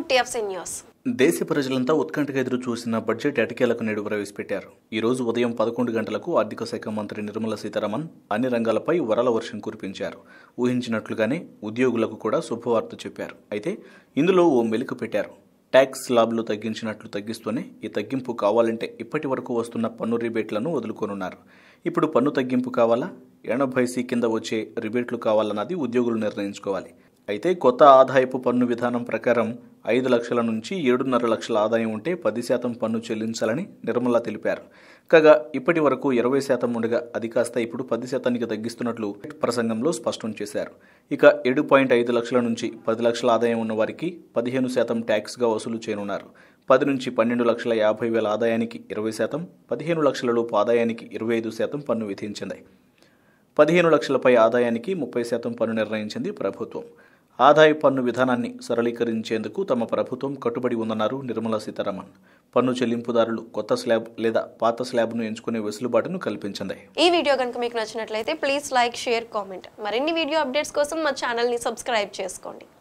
TFC news దేశ ప్రజలంతా ఉత్కంఠగా ఎదురు చూసిన బడ్జెట్ ఎటకేలకు నేడు ప్రవేశపెట్టారు ఈ రోజు ఉదయం పదకొండు గంటలకు ఆర్థిక శాఖ మంత్రి నిర్మలా సీతారామన్ అన్ని రంగాలపై వరల వర్షం కురిపించారు ఊహించినట్లుగానే ఉద్యోగులకు కూడా శుభవార్త చెప్పారు అయితే ఇందులో ఓ మెలిక పెట్టారు ట్యాక్స్ స్లాబ్లు తగ్గించినట్లు తగ్గిస్తూనే ఈ తగ్గింపు కావాలంటే ఇప్పటి వరకు వస్తున్న పన్ను రిబేట్లను వదులుకోనున్నారు ఇప్పుడు పన్ను తగ్గింపు కావాలా ఎనభై సి కింద వచ్చే రిబేట్లు కావాలన్నది ఉద్యోగులు నిర్ణయించుకోవాలి అయితే కొత్త ఆదాయపు పన్ను విధానం ప్రకారం ఐదు లక్షల నుంచి ఏడున్నర లక్షల ఆదాయం ఉంటే పది శాతం పన్ను చెల్లించాలని నిర్మలా తెలిపారు కాగా ఇప్పటి వరకు ఇరవై శాతం ఉండగా అది కాస్త ఇప్పుడు పది శాతానికి తగ్గిస్తున్నట్లు ప్రసంగంలో స్పష్టం చేశారు ఇక ఏడు పాయింట్ ఐదు లక్షల నుంచి పది లక్షల ఆదాయం ఉన్న వారికి పదిహేను శాతం ట్యాక్స్గా వసూలు చేయనున్నారు పది నుంచి పన్నెండు లక్షల యాభై వేల ఆదాయానికి ఇరవై శాతం పదిహేను లక్షల లోపు ఆదాయానికి ఇరవై ఐదు శాతం పన్ను విధించింది పదిహేను లక్షలపై ఆదాయానికి ముప్పై శాతం పన్ను నిర్ణయించింది ప్రభుత్వం ఆదాయ పన్ను విధానాన్ని సరళీకరించేందుకు తమ ప్రభుత్వం కట్టుబడి ఉందన్నారు నిర్మలా సీతారామన్ పన్ను చెల్లింపుదారులు కొత్త స్లాబ్ లేదా పాత స్లాబ్ను ఎంచుకునే వెసులుబాటును కల్పించింది ఈ వీడియో కనుక మీకు నచ్చినట్లయితే ప్లీజ్ లైక్ షేర్ కామెంట్ మరిన్ని వీడియో అప్డేట్స్ కోసం మా ఛానల్ని సబ్స్క్రైబ్ చేసుకోండి